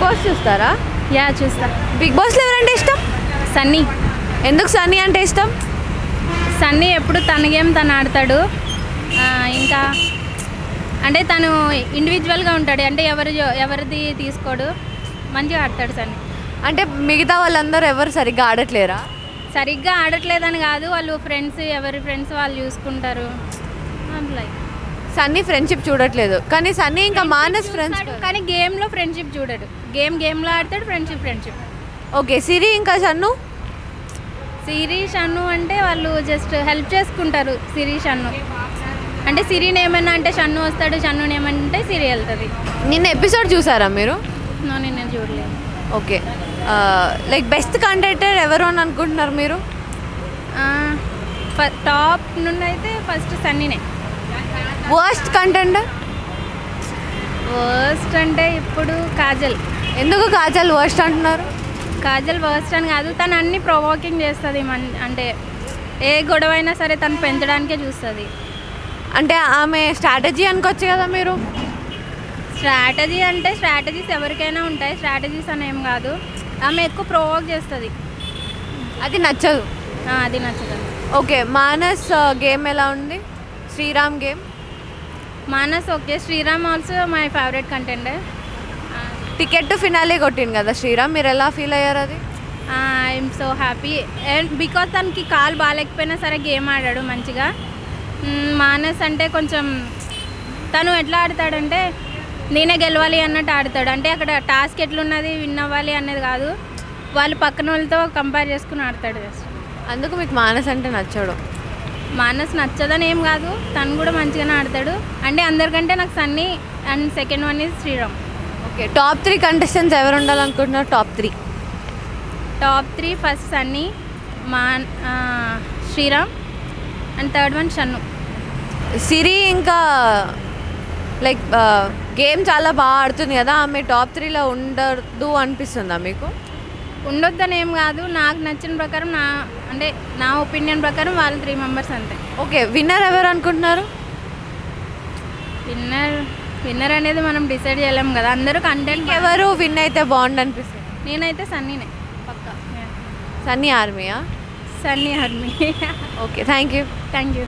boss చూస్తారా yeah చూస్తా big బాస్లో ఎవరంటే ఇష్టం సన్నీ ఎందుకు సన్నీ అంటే ఇష్టం సన్నీ ఎప్పుడు తన గేమ్ తను ఆడతాడు ఆ, ఇంకా అంటే తను ఇండివిజువల్గా ఉంటాడు అంటే ఎవరి జో- ఎవరిది తీసుకోడు మంచిగా ఆడతాడు సన్నీ అంటే మిగతా వాళ్ళందరూ ఎవరు సరిగ్గా ఆడట్లేరా సరిగ్గా ఆడట్లేదని కాదు వాళ్ళు ఫ్రెండ్స్ ఎవరి ఫ్రెండ్స్ వాళ్ళు చూసుకుంటారు అట్లా సన్నీ ఫ్రెండ్షిప్ చూడట్లేదు కానీ సన్నీ ఇంకా మానస్ ఫ్రెండ్స్ చూస్తాడు, కానీ గేమ్లో ఫ్రెండ్షిప్ చూడడు గేమ్ గేమ్లో ఆడతాడు ఫ్రెండ్షిప్ ఫ్రెండ్షిప్ ఓకే సిరి ఇంకా సన్ను సిరీష్ అన్ను అంటే వాళ్ళు జస్ట్ హెల్ప్ చేసుకుంటారు సిరీష్ అన్ను అంటే సిరిని ఏమన్నా అంటే షన్ను వస్తాడు షన్నుని ఏమంటే సిరి వెళ్తుంది నిన్న ఎపిసోడ్ చూసారా మీరు నో నేను చూడలేదు ఓకే లైక్ బెస్ట్ కంటెంటర్ ఎవరు అని అనుకుంటున్నారు మీరు టాప్ నుండి అయితే ఫస్ట్ సన్నీనే వర్స్ట్ కంటెంట్ వర్స్ట్ అంటే ఇప్పుడు కాజల్ ఎందుకు కాజల్ వర్స్ట్ అంటున్నారు కాజల్ వర్స్ట్ అని కాదు తను అన్ని ప్రొవోకింగ్ చేస్తుంది మన్ అంటే ఏ గొడవ అయినా సరే తను పెంచడానికే చూస్తుంది అంటే ఆమె స్ట్రాటజీ అనుకోవచ్చు కదా మీరు స్ట్రాటజీ అంటే స్ట్రాటజీస్ ఎవరికైనా ఉంటాయి స్ట్రాటజీస్ అని ఏం కాదు ఆమె ఎక్కువ ప్రొవోక్ చేస్తుంది అది నచ్చదు ఆ, అది నచ్చదు ఓకే మానస్ గేమ్ ఎలా ఉంది Sriram game Manas okay Sriram also my favourite content ticket finale కొట్టింది కదా శ్రీరామ్ మీరు ఎలా ఫీల్ అయ్యారు అది I'm so happy and because తనకి కాల్ బాగాలేకపోయినా సరే గేమ్ ఆడాడు మంచిగా మ్మ్, మానస్ అంటే కొంచెం తను ఎట్లా ఆడతాడంటే నేనే గెలవాలి అన్నట్టు ఆడతాడు అంటే అక్కడ టాస్క్ ఎట్లున్నది విన్ అవ్వాలి అనేది కాదు వాళ్ళు పక్కన వాళ్ళతో కంపేర్ చేసుకుని ఆడతాడు జస్ట్ అందుకు మీకు మానస్ అంటే నచ్చడు మానస్ నచ్చదని ఏం కాదు తను కూడా మంచిగానే ఆడతాడు అంటే అందరికంటే నాకు Sunny and second one is Sriram okay top three contestants ఎవరు ఉండాలనుకుంటున్నారు top three top three first Sunny మా ఆ, Sriram and third one Shannu Siri ఇంకా లైక్ గేమ్ చాలా బాగా ఆడుతుంది కదా ఆమె టాప్ త్రీలో ఉండదు అనిపిస్తుందా మీకు ఉండొద్దని ఏం కాదు నాకు నచ్చిన ప్రకారం నా అంటే నా ఒపీనియన్ ప్రకారం వాళ్ళు త్రీ మెంబర్స్ అంతే ఓకే విన్నర్ ఎవరు అనుకుంటున్నారు విన్నర్ విన్నర్ అనేది మనం డిసైడ్ చేయలేం కదా అందరూ కంటెంట్ ఎవరు విన్ అయితే బాగుండు అనిపిస్తుంది నేనైతే సన్నీనే పక్కా సన్నీ ఆర్మీయా సన్నీ హర్మి okay thank you thank you